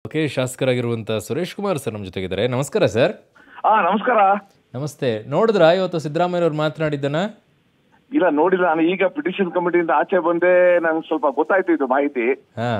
Okay ಶಾಸಕರಾಗಿರುವಂಥ Suresh Kumar sir ನಮ್ಮ ಜೊತೆಗಿದ್ದಾರೆ ನಮಸ್ಕಾರ ಸರ್ ಹಾ ನಮಸ್ಕಾರ ನಮಸ್ತೆ ನೋಡಿದ್ರಾ ಇವತ್ತು ಸಿದ್ದರಾಮಯ್ಯವ್ರು ಮಾತನಾಡಿದ್ದನ್ನ ಇಲ್ಲ ನೋಡಿಲ್ಲ ನಾನು ಈಗ ಪಿಟಿಷನ್ ಕಮಿಟಿಯಿಂದ ಆಚೆ ಬಂದೆ ನಂಗೆ ಸ್ವಲ್ಪ ಗೊತ್ತಾಯ್ತು ಇದು ಮಾಹಿತಿ ಹಾ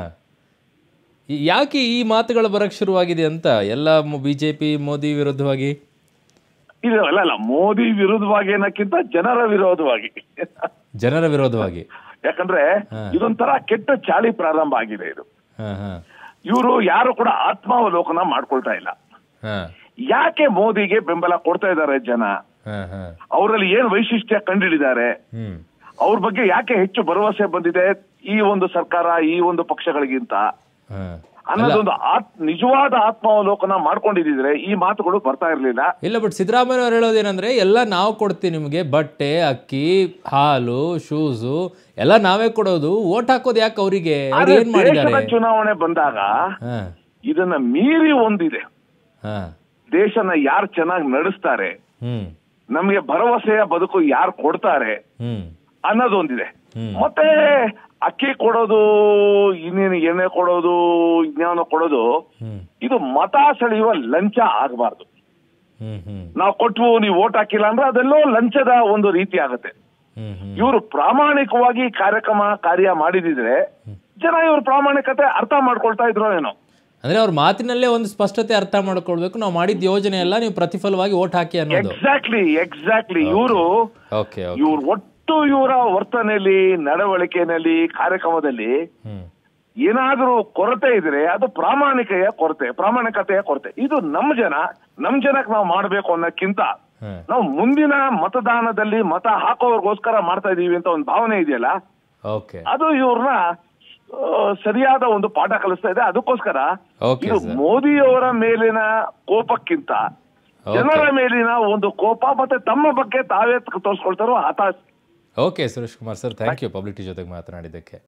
ಈ- ಯಾಕೆ ಈ ಮಾತುಗಳು ಬರಕ್ ಶುರುವಾಗಿದೆ ಅಂತ ಎಲ್ಲ ಬಿ ಜೆ ಪಿ ಮೋದಿ ವಿರುದ್ಧವಾಗಿ ಇದು ಅಲ್ಲ ಅಲ್ಲ ಮೋದಿ ವಿರುದ್ಧವಾಗಿ ಅನ್ನಕ್ಕಿಂತ ಜನರ ವಿರೋಧವಾಗಿ ಜನರ ವಿರೋಧವಾಗಿ ಯಾಕಂದ್ರೆ ಇದೊಂಥರ ಕೆಟ್ಟ ಚಾಳಿ ಪ್ರಾರಂಭ ಆಗಿದೆ ಇದು ಹಾ ಹಾ ಇವರು ಯಾರು ಕೂಡ ಆತ್ಮಾವಲೋಕನ ಮಾಡ್ಕೊಳ್ತಾ ಇಲ್ಲ ಹಾ ಯಾಕೆ ಮೋದಿಗೆ ಬೆಂಬಲ ಕೊಡ್ತಾ ಇದ್ದಾರೆ ಜನ ಹಾ ಹಾ ಅವರಲ್ಲಿ ಏನ್ ವೈಶಿಷ್ಟ್ಯ ಕಂಡಿಡಿದ್ದಾರೆ ಹ್ಮ್ ಅವ್ರ ಬಗ್ಗೆ ಯಾಕೆ ಹೆಚ್ಚು ಭರವಸೆ ಬಂದಿದೆ ಈ ಒಂದು ಸರ್ಕಾರ ಈ ಒಂದು ಪಕ್ಷಗಳಿಗಿಂತ ಹಾ ಅನ್ನೋದೊಂದು ಆತ್ ನಿಜವಾದ ಆತ್ಮಾವಲೋಕನ ಮಾಡ್ಕೊಂಡಿದ್ರೆ ಈ ಮಾತುಗಳು ಬರ್ತಾ ಇರ್ಲಿಲ್ಲ ಇಲ್ಲ ಬಟ್ ಸಿದ್ದರಾಮಯ್ಯ ಅವ್ರು ಹೇಳೋದೇನಂದ್ರೆ ಎಲ್ಲ ನಾವು ಕೊಡ್ತೀವಿ ನಿಮಗೆ ಬಟ್ಟೆ ಅಕ್ಕಿ ಹಾಲು ಶೂಸು ಎಲ್ಲ ನಾವೇ ಕೊಡೋದು ಓಟ್ ಹಾಕೋದು ಯಾಕೆ ಅವರಿಗೆ ಅವ್ರು ಆದ್ರೆ ಏನ್ ಮಾಡಿದ್ದಾರೆ ದೇಶದ ಚುನಾವಣೆ ಬಂದಾಗ ಹಾ ಇದನ್ನ ಮೀರಿ ಒಂದಿದೆ ಹಾ ದೇಶನ ಯಾರು ಚೆನ್ನಾಗಿ ನಡೆಸ್ತಾರೆ ಹ್ಮ್ ನಮ್ಗೆ ಭರವಸೆಯ ಬದುಕು ಯಾರು ಕೊಡ್ತಾರೆ ಹ್ಮ್ ಅನ್ನೋದೊಂದಿದೆ ಹ್ಮ್. ಮತ್ತೆ ಅಕ್ಕಿ ಕೊಡೋದು ಇನ್ನೇನು ಎಣ್ಣೆ ಕೊಡೋದು ಇನ್ಯಾವನೋ ಕೊಡೋದು ಹ್ಮ್ ಇದು ಮತ ಸೆಳೆಯುವ ಲಂಚ ಆಗಬಾರ್ದು ಹ್ಮ್ ಹ್ಮ್ ನಾವು ಕೊಟ್ವು ನೀವು ಓಟ್ ಹಾಕಿಲ್ಲ ಅಂದ್ರೆ ಅದೆಲ್ಲೋ ಲಂಚದ ಒಂದು ರೀತಿ ಆಗುತ್ತೆ ಹ್ಮ್ ಹ್ಮ್ ಇವರು ಪ್ರಾಮಾಣಿಕವಾಗಿ ಕಾರ್ಯಕ್ರಮ ಕಾರ್ಯ ಮಾಡಿದಿದ್ರೆ ಜನ ಇವ್ರ ಪ್ರಾಮಾಣಿಕತೆ ಅರ್ಥ ಮಾಡ್ಕೊಳ್ತಾ ಇದ್ರು ಏನೋ ಅಂದ್ರೆ ಅವ್ರ ಮಾತಿನಲ್ಲೇ ಒಂದು ಸ್ಪಷ್ಟತೆ ಅರ್ಥ ಮಾಡ್ಕೊಳ್ಬೇಕು ನಾವು ಮಾಡಿದ ಯೋಜನೆ ಎಲ್ಲ ನೀವು ಪ್ರತಿಫಲವಾಗಿ ಓಟ್ ಹಾಕಿ ಅನ್ನೋದು ಎಕ್ಸಾಕ್ಟ್ಲಿ ಎಕ್ಸಾಕ್ಟ್ಲಿ ಇವರು ಓಕೆ ಓಕೆ ಇವ್ರ ಒಟ್ಟು ಇವರ ವರ್ತನೆಯಲ್ಲಿ ನಡವಳಿಕೆಯಲ್ಲಿ ಕಾರ್ಯಕ್ರಮದಲ್ಲಿ ಹ್ಮ್ ಏನಾದ್ರೂ ಕೊರತೆ ಇದ್ರೆ ಅದು ಪ್ರಾಮಾಣಿಕೆಯ ಕೊರತೆ ಪ್ರಾಮಾಣಿಕತೆಯ ಕೊರತೆ ಇದು ನಮ್ ಜನ ನಮ್ ಜನಕ್ಕೆ ನಾವು ಮಾಡ್ಬೇಕು ಅನ್ನೋಕ್ಕಿಂತ ಹ್ಮ್ ನಾವು ಮುಂದಿನ ಮತದಾನದಲ್ಲಿ ಮತ ಹಾಕೋರ್ಗೋಸ್ಕರ ಮಾಡ್ತಾ ಇದೀವಿ ಅಂತ ಒಂದು ಭಾವನೆ ಇದೆಯಲ್ಲ ಓಕೆ ಅದು ಇವ್ರನ್ನ ಆ, ಸರಿಯಾದ ಒಂದು ಪಾಠ ಕಲಿಸ್ತಾ ಇದೆ ಅದಕ್ಕೋಸ್ಕರ Okay, ಇದು sir. ಮೋದಿಯವರ ಮೇಲಿನ ಕೋಪಕ್ಕಿಂತ ಜನರ ಮೇಲಿನ ಒಂದು ಕೋಪ ಮತ್ತೆ ತಮ್ಮ ಬಗ್ಗೆ ತಾವೇ ತೋರಿಸ್ಕೊಳ್ತಾರೋ ಹತಾಶೆ okay Suresh Kumar sir thank you ಪಬ್ಲಿಟಿ ಜೊತೆಗೆ ಮಾತನಾಡಿದ್ದಕ್ಕೆ